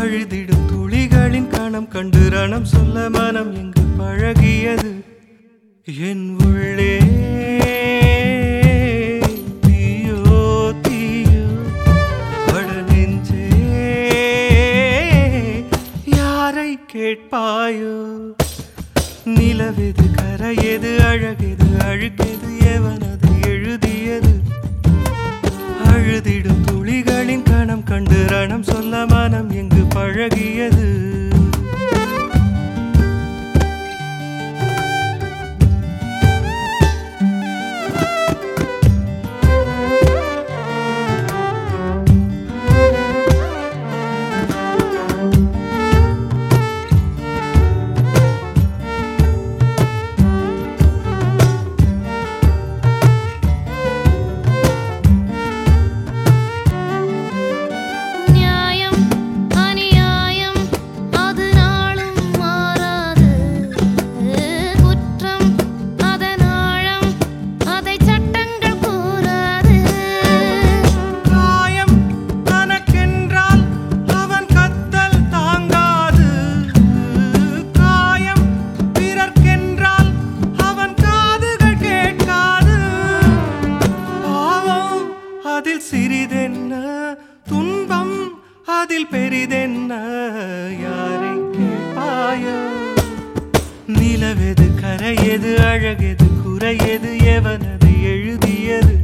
அழுதிடும் துளிகளின் கணம் கண்டு ரணம் சொல்ல மனம் எங்கு பழகியது என் உள்ளே தீயோ தீயோ பட நெஞ்சே யாரை கேட்பாயோ நிலவெது கரையெது அழகெது அழுக்கெது எவனது எழுதியது அழுதிடும் துளிகளின் கணம் கண்டு ரணம் சொல்ல மனம் எங்கு பழகியது நியாயம் அநியாயம் அது நாளும் மாறாது குற்றம் அதன் ஆழம் அதை சட்டங்கள் கூறாது காயம் தனக்கென்றால் அவன் கத்தல் தாங்காது காயம் பிறர்க்கென்றால் அவன் காதுகள் கேட்காது பாவம் அதில் சிறிதென்ன துன்பம் அதில் பெரிதென்ன யாரை கேட்பாயோ நிலவெது கரையெது அழகெது குறையெது எவனது எழுதியது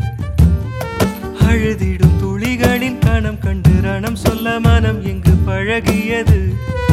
அழுதிடும் துளிகளின் கணம் கண்டு ரணம் சொல்ல மனம் எங்கு பழகியது